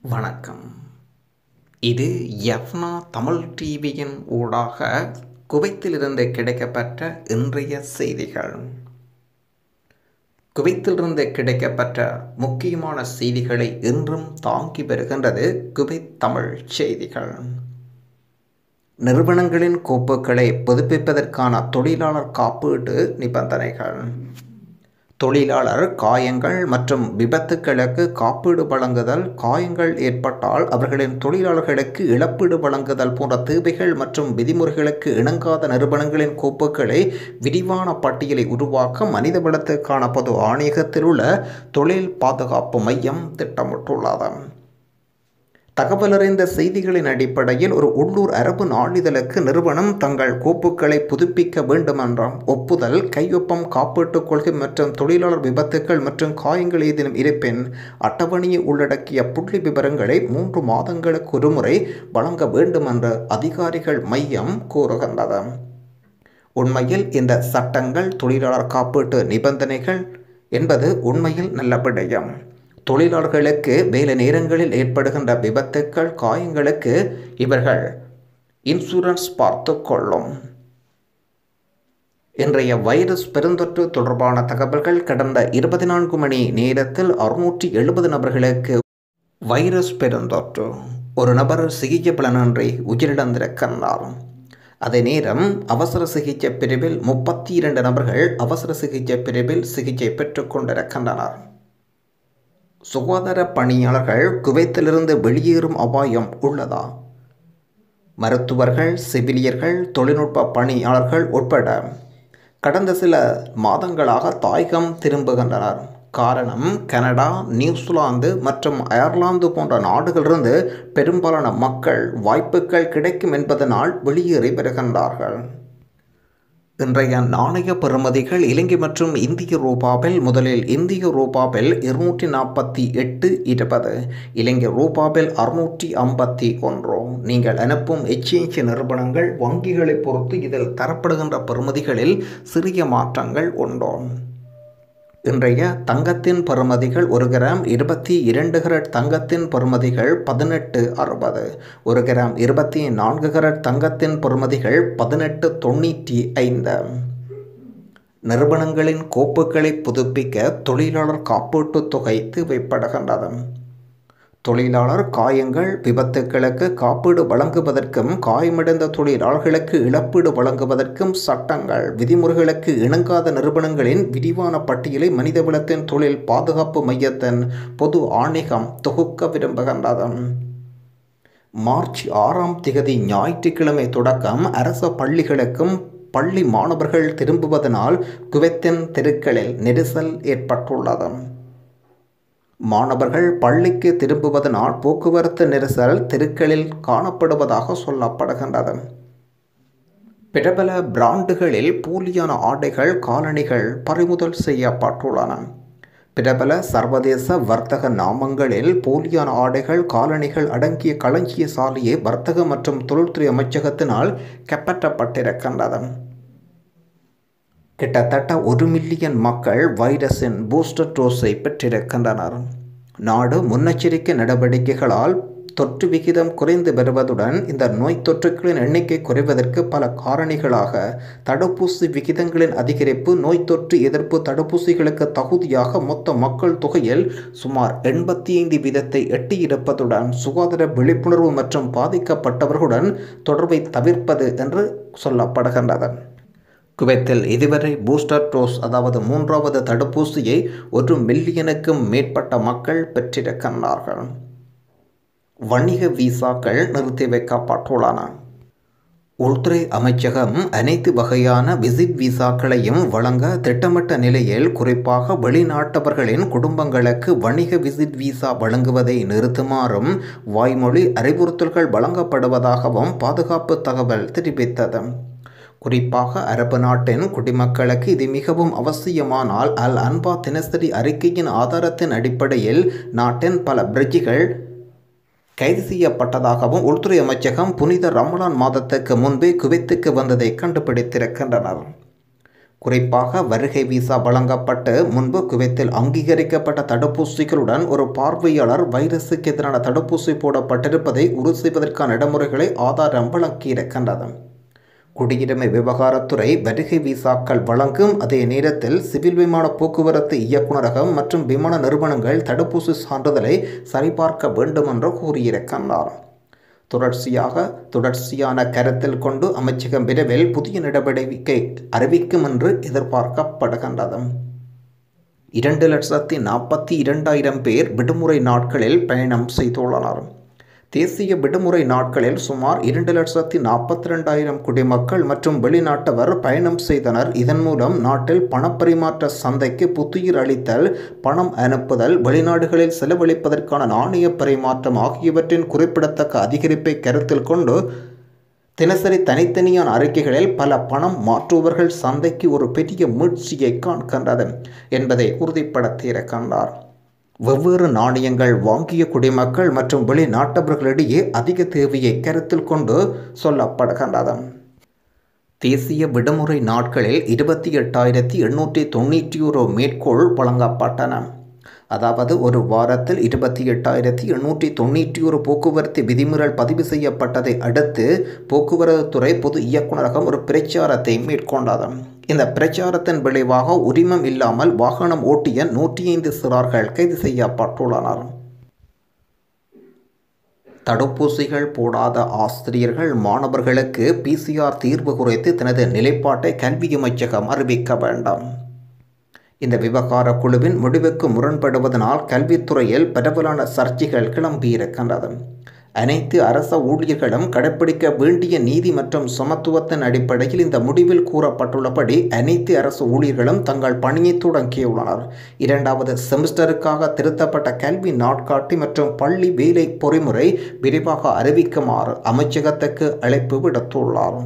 வணக்கம் இது எஃப்னா தமிழ் டிவியின் ஊடாக குவைத்திலிருந்து கிடைக்கப்பெற்ற இன்றைய செய்திகள் குவைத்திலிருந்து கிடைக்கப்பெற்ற முக்கியமான செய்திகளை இன்றும் தாங்கி வருகின்றது குவைத் தமிழ் செய்திகள் நிறுவனங்களின் கோப்புகளை புதுப்பிப்பதற்கான தொழிலாளர் காப்பீடு நிபந்தனைகள் தொழிலாளர் காயங்கள் மற்றும் விபத்துக்களுக்கு காப்பீடு வழங்குதல் காயங்கள் ஏற்பட்டால் அவர்களின் தொழிலாளர்களுக்கு இழப்பீடு வழங்குதல் போன்ற தேவைகள் மற்றும் விதிமுறைகளுக்கு இணங்காத நிறுவனங்களின் கோப்புகளை விரிவான பட்டியலை உருவாக்க மனிதவளத்துக்கான பொது ஆணையகத்தில் உள்ள தொழில் பாதுகாப்பு மையம் திட்டமிட்டுள்ளது தகவலறிந்த செய்திகளின் அடிப்படையில் ஒரு உள்ளூர் அரபு நாளிதழுக்கு நிறுவனம் தங்கள் கோப்புகளை புதுப்பிக்க வேண்டுமென்ற ஒப்புதல் கையொப்பம் காப்பீட்டுக் கொள்கை மற்றும் தொழிலாளர் விபத்துக்கள் மற்றும் காயங்கள் ஏதேனும் இருப்பின் அட்டவணையை உள்ளடக்கிய புள்ளி விவரங்களை மூன்று மாதங்களுக்கு ஒருமுறை வழங்க வேண்டுமென்று அதிகாரிகள் மையம் கூறுகின்றது உண்மையில் இந்த சட்டங்கள் தொழிலாளர் காப்பீட்டு நிபந்தனைகள் என்பது உண்மையில் நல்ல விடயம் தொழிலாளர்களுக்கு வேலை நேரங்களில் ஏற்படுகின்ற விபத்துக்கள் காயங்களுக்கு இவர்கள் இன்சூரன்ஸ் பார்த்து கொள்ளும் இன்றைய வைரஸ் பெருந்தொற்று தொடர்பான தகவல்கள் கடந்த இருபத்தி நான்கு மணி நேரத்தில் அறுநூற்றி எழுபது நபர்களுக்கு வைரஸ் பெருந்தொற்று ஒரு நபர் சிகிச்சை பலனின்றி உயிரிழந்திருக்கின்றார் அதே நேரம் அவசர சிகிச்சை பிரிவில் முப்பத்தி இரண்டு நபர்கள் அவசர சிகிச்சை பிரிவில் சிகிச்சை பெற்றுக் கொண்டிருக்கின்றனர் சுகாதார பணியாளர்கள் குவைத்திலிருந்து வெளியேறும் அபாயம் உள்ளதா மருத்துவர்கள் செவிலியர்கள் தொழில்நுட்ப பணியாளர்கள் உட்பட கடந்த சில மாதங்களாக தாயகம் திரும்புகின்றனர் காரணம் கனடா நியூசிலாந்து மற்றும் அயர்லாந்து போன்ற நாடுகளிலிருந்து பெரும்பாலான மக்கள் வாய்ப்புகள் கிடைக்கும் என்பதனால் வெளியேறி வருகின்றார்கள் இன்றைய நாணய பெறுமதிகள் இலங்கை மற்றும் இந்திய ரூபாவில் முதலில் இந்திய ரூபாவில் இருநூற்றி நாற்பத்தி எட்டு இருபது இலங்கை ரூபாவில் அறுநூற்றி ஐம்பத்தி ஒன்று நீங்கள் அனுப்பும் எக்ஸ்சேஞ்ச் நிறுவனங்கள் வங்கிகளை பொறுத்து இதில் தரப்படுகின்ற பெறுமதிகளில் சிறிய மாற்றங்கள் உண்டு இன்றைய தங்கத்தின் பருமதிகள் ஒரு கிராம் இருபத்தி இரண்டு கரட் தங்கத்தின் பருமதிகள் பதினெட்டு அறுபது ஒரு கிராம் இருபத்தி நான்கு கரட் தங்கத்தின் பருமதிகள் பதினெட்டு தொண்ணூற்றி ஐந்து நிறுவனங்களின் கோப்புகளை புதுப்பிக்க தொழிலாளர் காப்பீட்டுத் தொகை தேவைப்படுகின்றது தொழிலாளர் காயங்கள் விபத்துக்களுக்கு காப்பீடு வழங்குவதற்கும் காயமடைந்த தொழிலாளர்களுக்கு இழப்பீடு வழங்குவதற்கும் சட்டங்கள் விதிமுறைகளுக்கு இணங்காத நிறுவனங்களின் விரிவான பட்டியலை மனிதவளத்தின் தொழில் பாதுகாப்பு மையத்தின் பொது ஆணையம் தொகுக்க விரும்புகின்றது மார்ச் ஆறாம் திகதி ஞாயிற்றுக்கிழமை தொடக்கம் அரச பள்ளிகளுக்கும் பள்ளி மாணவர்கள் திரும்புவதனால் குவைத்தின் தெருக்களில் நெரிசல் ஏற்பட்டுள்ளது மாணவர்கள் பள்ளிக்கு திரும்புவதனால் போக்குவரத்து நெரிசல் தெருக்களில் காணப்படுவதாக சொல்லப்படுகின்றது பிரபல பிராண்டுகளில் போலியான ஆடைகள் காலணிகள் பறிமுதல் செய்யப்பட்டுள்ளன பிரபல சர்வதேச வர்த்தக நாமங்களில் போலியான ஆடைகள் காலணிகள் அடங்கிய களஞ்சிய சாலையை வர்த்தக மற்றும் தொழில்துறை அமைச்சகத்தினால் கைப்பற்றப்பட்டிருக்கின்றது கிட்டத்தட்ட ஒரு மில்லியன் மக்கள் வைரஸின் பூஸ்டர் டோஸை பெற்றிருக்கின்றனர் நாடு முன்னெச்சரிக்கை நடவடிக்கைகளால் தொற்று விகிதம் குறைந்து வருவதுடன் இந்த நோய் தொற்றுகளின் எண்ணிக்கை குறைவதற்கு பல காரணிகளாக தடுப்பூசி விகிதங்களின் அதிகரிப்பு நோய் தொற்று எதிர்ப்பு தடுப்பூசிகளுக்கு தகுதியாக மொத்த மக்கள் தொகையில் சுமார் எண்பத்தி ஐந்து வீதத்தை எட்டியிருப்பதுடன் சுகாதார விழிப்புணர்வு மற்றும் பாதிக்கப்பட்டவர்களுடன் தொடர்பை தவிர்ப்பது என்று சொல்லப்படுகின்றது குவைத்தில் இதுவரை பூஸ்டர் டோஸ் அதாவது மூன்றாவது தடுப்பூசியை ஒரு மில்லியனுக்கும் மேற்பட்ட மக்கள் பெற்றிருக்கின்றார்கள் வணிக விசாக்கள் நிறுத்தி வைக்கப்பட்டுள்ளன உள்துறை அமைச்சகம் அனைத்து வகையான விசிட் விசாக்களையும் வழங்க திட்டமிட்ட நிலையில் குறிப்பாக வெளிநாட்டவர்களின் குடும்பங்களுக்கு வணிக விசிட் விசா வழங்குவதை நிறுத்துமாறும் வாய்மொழி அறிவுறுத்தல்கள் வழங்கப்படுவதாகவும் பாதுகாப்பு தகவல் தெரிவித்தது குறிப்பாக அரபு நாட்டின் குடிமக்களுக்கு இது மிகவும் அவசியமானால் அல் அன்பா தினசரி அறிக்கையின் ஆதாரத்தின் அடிப்படையில் நாட்டின் பல பிரிட்ஜுகள் கைது செய்யப்பட்டதாகவும் உள்துறை அமைச்சகம் புனித ரமலான் மாதத்துக்கு முன்பே குவைத்துக்கு வந்ததை கண்டுபிடித்திருக்கின்றனர் குறிப்பாக வருகை விசா வழங்கப்பட்டு முன்பு குவைத்தில் அங்கீகரிக்கப்பட்ட தடுப்பூசிகளுடன் ஒரு பார்வையாளர் வைரஸுக்கு எதிரான தடுப்பூசி போடப்பட்டிருப்பதை உறுதி செய்வதற்கான நடைமுறைகளை ஆதாரம் வழங்கியிருக்கின்றது குடியுரிமை விவகாரத்துறை வருகை விசாக்கள் வழங்கும் அதே நேரத்தில் சிவில் விமான போக்குவரத்து இயக்குநரகம் மற்றும் விமான நிறுவனங்கள் தடுப்பூசி சான்றிதழை சரிபார்க்க வேண்டும் என்று கூறியிருக்கின்றார் தொடர்ச்சியாக தொடர்ச்சியான கருத்தில் கொண்டு அமைச்சகம் விரைவில் புதிய நடவடிக்கை அறிவிக்கும் என்று எதிர்பார்க்கப்படுகின்றது இரண்டு லட்சத்தி நாற்பத்தி இரண்டாயிரம் பேர் விடுமுறை நாட்களில் பயணம் செய்துள்ளனர் தேசிய விடுமுறை நாட்களில் சுமார் இரண்டு லட்சத்தி நாற்பத்தி ரெண்டாயிரம் குடிமக்கள் மற்றும் வெளிநாட்டவர் பயணம் செய்தனர் இதன் மூலம் நாட்டில் பணப்பரிமாற்ற சந்தைக்கு புத்துயிர் அளித்தல் பணம் அனுப்புதல் வெளிநாடுகளில் செலவழிப்பதற்கான நாணய பரிமாற்றம் ஆகியவற்றின் குறிப்பிடத்தக்க அதிகரிப்பை கருத்தில் கொண்டு தினசரி தனித்தனியான அறிக்கைகளில் பல பணம் மாற்றுபவர்கள் சந்தைக்கு ஒரு பெரிய மீட்சியை காண்கின்றது என்பதை உறுதிப்படுத்தியிருக்கின்றார் வெவ்வேறு நாணயங்கள் வாங்கிய குடிமக்கள் மற்றும் வெளிநாட்டவர்களிடையே அதிக தேவையை கருத்தில் கொண்டு சொல்லப்படுகின்றது தேசிய விடுமுறை நாட்களில் இருபத்தி எட்டாயிரத்தி எண்ணூற்றி தொண்ணூற்றி ஒரு மேற்கோள் வழங்கப்பட்டன அதாவது ஒரு வாரத்தில் இருபத்தி எட்டாயிரத்தி எண்ணூற்றி தொண்ணூற்றி ஒரு போக்குவரத்து விதிமுறைகள் பதிவு செய்யப்பட்டதை அடுத்து போக்குவரத்துறை பொது இயக்குநரகம் ஒரு பிரச்சாரத்தை மேற்கொண்டது இந்த பிரச்சாரத்தின் விளைவாக உரிமம் இல்லாமல் வாகனம் ஓட்டிய நூற்றி ஐந்து சிறார்கள் கைது செய்யப்பட்டுள்ளனர் தடுப்பூசிகள் போடாத ஆசிரியர்கள் மாணவர்களுக்கு பிசிஆர் தீர்வு குறித்து தனது நிலைப்பாட்டை கல்வி அமைச்சகம் அறிவிக்க வேண்டாம் இந்த விவகார குழுவின் முடிவுக்கு முரண்படுவதனால் கல்வித்துறையில் பரவலான சர்ச்சைகள் கிளம்பியிருக்கின்றது அனைத்து அரச ஊழியர்களும் கடைப்பிடிக்க வேண்டிய நீதி மற்றும் சமத்துவத்தின் அடிப்படையில் இந்த முடிவில் கூறப்பட்டுள்ளபடி அனைத்து அரசு ஊழியர்களும் தங்கள் பணியை தொடங்கியுள்ளனர் இரண்டாவது செமஸ்டருக்காக திருத்தப்பட்ட கல்வி நாட்காட்டி மற்றும் பள்ளி வேலை பொறிமுறை விரிவாக அறிவிக்குமாறு அமைச்சகத்துக்கு அழைப்பு விடுத்துள்ளார்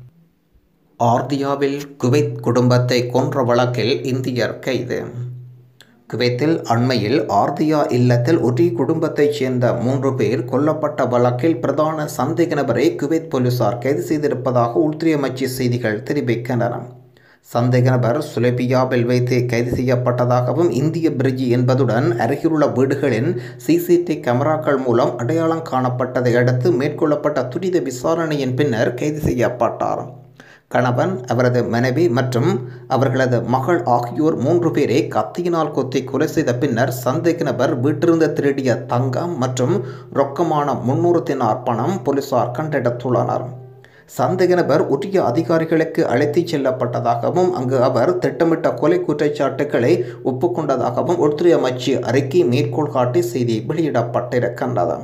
ஆர்தியாவில் குவைத் குடும்பத்தை கொன்ற வழக்கில் இந்தியர் கைது குவைத்தில் அண்மையில் ஆர்தியா இல்லத்தில் ஒரே குடும்பத்தைச் சேர்ந்த மூன்று பேர் கொல்லப்பட்ட வழக்கில் பிரதான சந்தேக நபரை குவைத் போலீசார் கைது செய்திருப்பதாக உள்துறை அமைச்சு செய்திகள் தெரிவிக்கின்றன சந்தேக நபர் சுலேபியாவில் வைத்து கைது செய்யப்பட்டதாகவும் இந்திய பிரிட்ஜி என்பதுடன் அருகிலுள்ள வீடுகளின் சிசிடிவி கேமராக்கள் மூலம் அடையாளம் காணப்பட்டதை அடுத்து மேற்கொள்ளப்பட்ட துரித விசாரணையின் பின்னர் கைது செய்யப்பட்டார் கணவன் அவரது மனைவி மற்றும் அவர்களது மகள் ஆகியோர் மூன்று பேரை கத்தியினால் கொத்தி கொலை செய்த பின்னர் சந்தேக நபர் வீட்டிலிருந்து திருடிய தங்கம் மற்றும் ரொக்கமான முன்னூறு தினார் பணம் போலீசார் கண்டெடுத்துள்ளனர் சந்தேக நபர் உரிய அதிகாரிகளுக்கு அழைத்துச் செல்லப்பட்டதாகவும் அங்கு அவர் திட்டமிட்ட கொலை குற்றச்சாட்டுகளை ஒப்புக்கொண்டதாகவும் உள்துறை அமைச்சு அறிக்கை மேற்கோள் காட்டி செய்தி வெளியிடப்பட்டிருக்கின்றது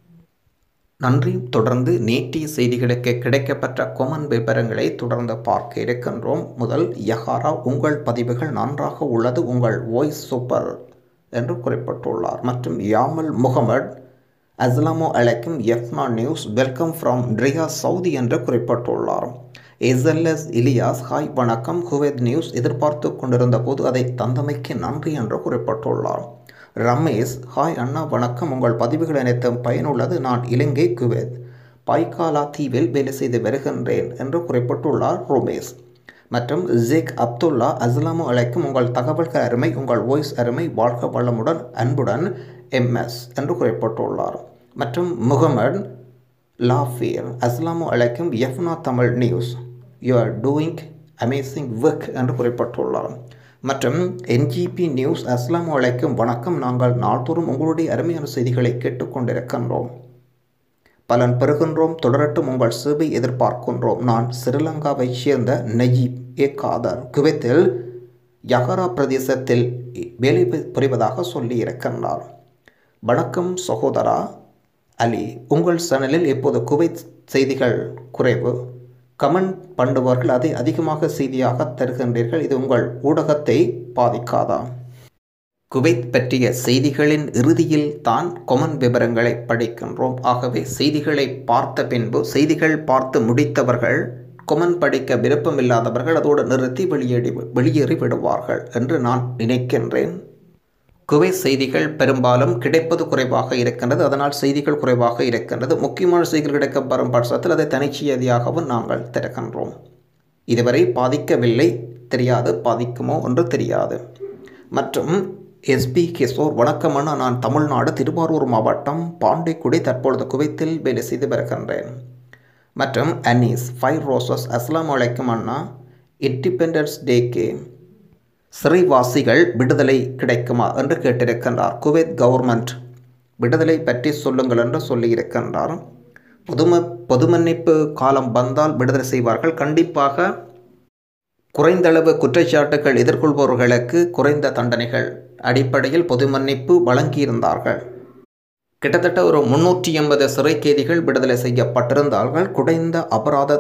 நன்றி தொடர்ந்து நேற்றைய செய்திகளுக்கு கிடைக்கப்பெற்ற கொமன் விவரங்களை தொடர்ந்து பார்க்க இருக்கின்றோம் முதல் யஹாரா உங்கள் பதிவுகள் நன்றாக உள்ளது உங்கள் வாய்ஸ் சூப்பர் என்று குறிப்பிட்டுள்ளார் மற்றும் யாமல் முகமது அஸ்லாமோ அலைக்கும் எஃப்னா நியூஸ் வெல்கம் ஃப்ரம் ட்ரியா சவுதி என்று குறிப்பிட்டுள்ளார் எஸ்எல்எஸ் இலியாஸ் ஹாய் வணக்கம் குவைத் நியூஸ் எதிர்பார்த்து கொண்டிருந்த போது அதை தந்தமைக்கு நன்றி என்று குறிப்பிட்டுள்ளார் ரமேஷ் ஹாய் அண்ணா வணக்கம் உங்கள் பதிவுகள் அனைத்தும் பயனுள்ளது நான் இலங்கை குவைத் பாய்காலா தீவில் வேலை செய்து வருகின்றேன் என்று குறிப்பிட்டுள்ளார் ரோமேஷ் மற்றும் ஜேக் அப்துல்லா அஸ்லாமு அலைக்கும் உங்கள் தகவல்கள் அருமை உங்கள் வாய்ஸ் அருமை வாழ்க வளமுடன் அன்புடன் எம்எஸ் என்று குறிப்பிட்டுள்ளார் மற்றும் முகமது லாஃபியர் அஸ்லாமு அலைக்கும் Efna Tamil news you are doing amazing work என்று குறிப்பிட்டுள்ளார் மற்றும் என்ஜிபி நியூஸ் அஸ்லாம் அலைக்கும் வணக்கம் நாங்கள் நாள்தோறும் உங்களுடைய அருமையான செய்திகளை கேட்டுக்கொண்டிருக்கின்றோம் பலன் பெறுகின்றோம் தொடரட்டும் உங்கள் சேவை எதிர்பார்க்கின்றோம் நான் ஸ்ரீலங்காவைச் சேர்ந்த நஜீப் ஏ காதர் குவைத்தில் யகரா பிரதேசத்தில் வேலை புரிவதாக சொல்லியிருக்கின்றார் வணக்கம் சகோதரா அலி உங்கள் சேனலில் இப்போது குவைத் செய்திகள் குறைவு கமெண்ட் பண்ணுபவர்கள் அதை அதிகமாக செய்தியாக தருகின்றீர்கள் இது உங்கள் ஊடகத்தை பாதிக்காதா குவைத் பற்றிய செய்திகளின் இறுதியில் தான் கொமன் விவரங்களை படிக்கின்றோம் ஆகவே செய்திகளை பார்த்த பின்பு செய்திகள் பார்த்து முடித்தவர்கள் கொமன் படிக்க விருப்பமில்லாதவர்கள் அதோடு நிறுத்தி வெளியேறி வெளியேறி விடுவார்கள் என்று நான் நினைக்கின்றேன் குவை செய்திகள் பெரும்பாலும் கிடைப்பது குறைவாக இருக்கின்றது அதனால் செய்திகள் குறைவாக இருக்கின்றது முக்கியமான செய்திகள் கிடைக்கப்பெறும் பட்சத்தில் அதை தனிச்செய்தியாகவும் நாங்கள் திறக்கின்றோம் இதுவரை பாதிக்கவில்லை தெரியாது பாதிக்குமோ என்று தெரியாது மற்றும் எஸ்பி கிஷோர் வணக்கம் அண்ணா நான் தமிழ்நாடு திருவாரூர் மாவட்டம் பாண்டிக்குடி தற்பொழுது குவைத்தில் வேலை செய்து வருகின்றேன் மற்றும் அனீஸ் ஃபைவ் ரோசஸ் அஸ்லாம் வலைக்கும் அண்ணா இண்டிபெண்டன்ஸ் டேக்கு சிறைவாசிகள் விடுதலை கிடைக்குமா என்று கேட்டிருக்கின்றார் குவைத் கவர்மெண்ட் விடுதலை பற்றி சொல்லுங்கள் என்று சொல்லியிருக்கின்றார் பொதும பொது மன்னிப்பு காலம் வந்தால் விடுதலை செய்வார்கள் கண்டிப்பாக குறைந்தளவு குற்றச்சாட்டுகள் எதிர்கொள்பவர்களுக்கு குறைந்த தண்டனைகள் அடிப்படையில் பொது மன்னிப்பு வழங்கியிருந்தார்கள் கிட்டத்தட்ட ஒரு முன்னூற்றி எண்பது சிறை கைதிகள் விடுதலை செய்யப்பட்டிருந்தார்கள் குறைந்த அபராத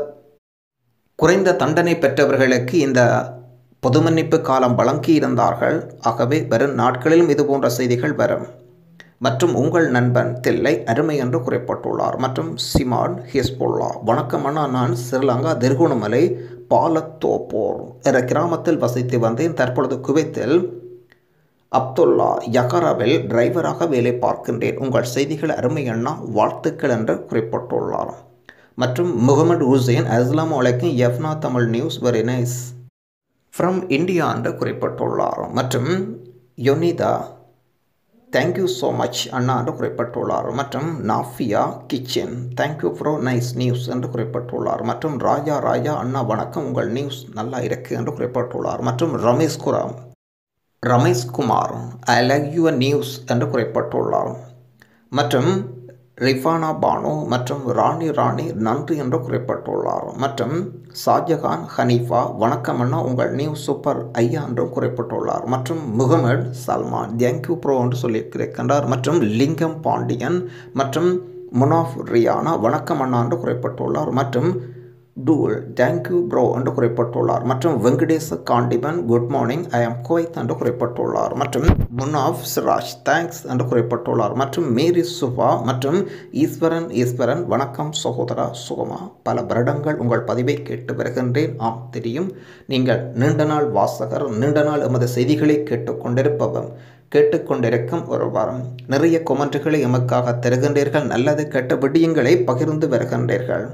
குறைந்த தண்டனை பெற்றவர்களுக்கு இந்த பொது மன்னிப்பு காலம் வழங்கியிருந்தார்கள் ஆகவே வரும் நாட்களிலும் இதுபோன்ற செய்திகள் வரும் மற்றும் உங்கள் நண்பன் தில்லை அருமை என்று குறிப்பிட்டுள்ளார் மற்றும் சிமான் ஹிஸ்புல்லா வணக்கம் அண்ணா நான் ஸ்ரீலங்கா திருகோணமலை பாலத்தோப்போர் என்ற கிராமத்தில் வசித்து வந்தேன் தற்பொழுது குவைத்தில் அப்துல்லா யகராவில் டிரைவராக வேலை பார்க்கின்றேன் உங்கள் செய்திகள் அருமை அண்ணா வாழ்த்துக்கள் என்று குறிப்பிட்டுள்ளார் மற்றும் முகமது ஹுசைன் அஸ்லாம் வலைக்கும் Efna Tamil news very nice from India என்று குறிப்பிட்டுள்ளார் மற்றும் யொனிதா தேங்க்யூ ஸோ மச் அண்ணா என்று குறிப்பிட்டுள்ளார் மற்றும் Nafiya kitchen thank you bro nice news என்று குறிப்பிட்டுள்ளார் மற்றும் ராஜா ராஜா அண்ணா வணக்கம் உங்கள் நியூஸ் நல்லா இருக்கு என்று குறிப்பிட்டுள்ளார் மற்றும் ரமேஷ் குராம் Ramesh Kumar I like your news என்று குறிப்பிட்டுள்ளார் மற்றும் ரிஃபானா பானு மற்றும் ராணி ராணி நன்றி என்று குறிப்பிட்டுள்ளார் மற்றும் ஷாஜகான் ஹனீஃபா வணக்கம் அண்ணா உங்கள் நியூஸ் சூப்பர் ஐயா என்றும் குறிப்பிட்டுள்ளார் மற்றும் முகமது சல்மான் தேங்க்யூ ப்ரோ என்று சொல்லியிருக்கின்றார் மற்றும் லிங்கம் பாண்டியன் மற்றும் முனாஃப் ரியானா வணக்கம் அண்ணா என்று குறிப்பிட்டுள்ளார் மற்றும் டூல் தேங்க்யூ ப்ரோ என்று குறிப்பிட்டுள்ளார் மற்றும் Venkatesa Kandiban good morning I am Kuwait என்று குறிப்பிட்டுள்ளார் மற்றும் முனாஃப் சிராஜ் தேங்க்ஸ் என்று குறிப்பிட்டுள்ளார் மற்றும் மேரி சுபா மற்றும் ஈஸ்வரன் ஈஸ்வரன் வணக்கம் சகோதரா சுகமா பல வருடங்கள் உங்கள் பதிவை கேட்டு வருகின்றேன் ஆம் தெரியும் நீங்கள் நீண்ட நாள் வாசகர் நீண்ட நாள் எமது செய்திகளை கேட்டுக்கொண்டிருப்பவர் கேட்டுக்கொண்டிருக்கும் ஒரு வாரம் நிறைய கொமெண்ட்டுகளை எமக்காக தருகின்றீர்கள் நல்லது கெட்ட விடியங்களை பகிர்ந்து வருகின்றீர்கள்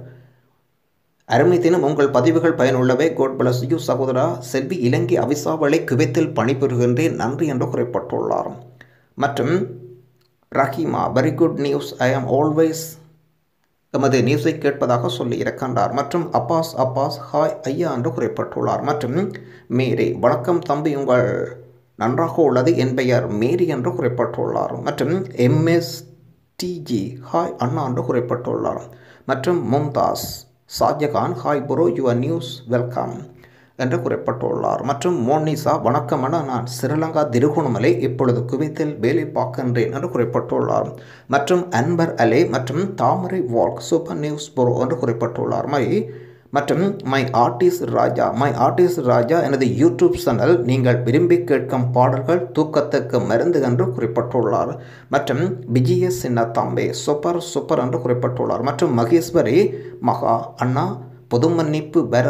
அருமை தினம் உங்கள் பதிவுகள் பயனுள்ளவை கோட் பிளஸ் யூ சகோதரா செல்வி இலங்கை அவிசாவளை குவைத்தில் பணிபுரிகின்றேன் நன்றி என்று குறிப்பிட்டுள்ளார் மற்றும் Rahima very good news I am always எமது நியூஸை கேட்பதாக சொல்லி இருக்கின்றார் மற்றும் அப்பாஸ் அப்பாஸ் ஹாய் ஐயா என்று குறிப்பிட்டுள்ளார் மற்றும் மேரி வணக்கம் தம்பி உங்கள் நன்றாக உள்ளது என் பெயர் மேரி என்று குறிப்பிட்டுள்ளார் மற்றும் எம்எஸ் டிஜி ஹாய் அண்ணா என்று குறிப்பிட்டுள்ளார் மற்றும் Mumtaz Shahjahan hi bro your news welcome என்று குறிப்பிட்டுள்ளார் மற்றும் மோனிசா வணக்கம் என நான் ஸ்ரீலங்கா திருகோணமலை இப்பொழுது குவைத்தில் வேலை பார்க்கின்றேன் என்று குறிப்பிட்டுள்ளார் மற்றும் அன்பர் அலே மற்றும் தாமரை வால்க் சூப்பர் நியூஸ் ப்ரோ என்று குறிப்பிட்டுள்ளார் மை மற்றும் my artist Raja my artist Raja எனது யூடியூப் சேனல் நீங்கள் விரும்பி கேட்கும் பாடல்கள் தூக்கத்துக்கு மருந்து என்று குறிப்பிட்டுள்ளார் மற்றும் விஜய சின்னத்தாம்பே சூப்பர் சூப்பர் என்று குறிப்பிட்டுள்ளார் மற்றும் மகேஸ்வரி மகா அண்ணா பொது மன்னிப்பு பெற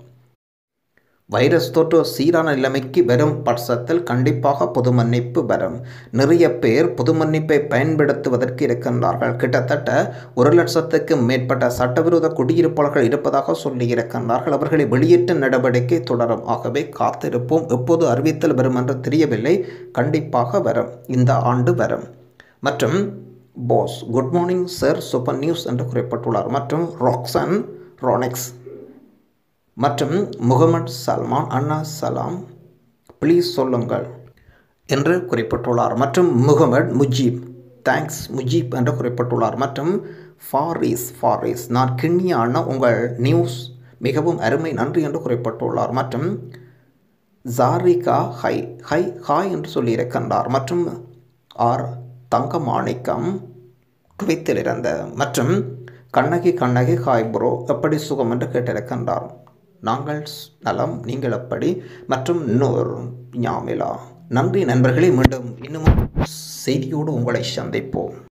வைரஸ் தொற்று சீரான நிலைமைக்கு வரும் பட்சத்தில் கண்டிப்பாக பொது மன்னிப்பு வரும் நிறைய பேர் பொது மன்னிப்பை பயன்படுத்துவதற்கு இருக்கின்றார்கள் கிட்டத்தட்ட ஒரு லட்சத்துக்கு மேற்பட்ட சட்டவிரோத குடியிருப்பாளர்கள் இருப்பதாக சொல்லி இருக்கின்றார்கள் அவர்களை வெளியேற்ற நடவடிக்கை தொடரும் ஆகவே காத்திருப்போம் எப்போது அறிவித்தல் வரும் என்று தெரியவில்லை கண்டிப்பாக வரும் இந்த ஆண்டு வரும் மற்றும் Bose good morning sir super news என்று குறிப்பிட்டுள்ளார் மற்றும் ராக்சன் ரானிக்ஸ் மற்றும் முகமது சல்மான் அண்ணா சலாம் ப்ளீஸ் சொல்லுங்கள் என்று குறிப்பிட்டுள்ளார் மற்றும் முகமது முஜீப் தேங்க்ஸ் முஜீப் என்று குறிப்பிட்டுள்ளார் மற்றும் ஃபாரிஸ் ஃபாரிஸ் நான் கிண்ணிய அண்ணா உங்கள் நியூஸ் மிகவும் அருமை நன்றி என்று குறிப்பிட்டுள்ளார் மற்றும் ஜாரிகா ஹை ஹை ஹாய் என்று சொல்லியிருக்கின்றார் மற்றும் ஆர் தங்கமாணிக்கம் குவைத்தில் இருந்த மற்றும் கண்ணகி கண்ணகி ஹாய் ப்ரோ எப்படி சுகம் என்று கேட்டிருக்கின்றார் நாங்கள் நலம் நீங்கள் எப்படி மற்றும் நூர் ஞாமிலா நன்றி நண்பர்களே மீண்டும் இன்னும் செய்தியோடு உங்களை சந்திப்போம்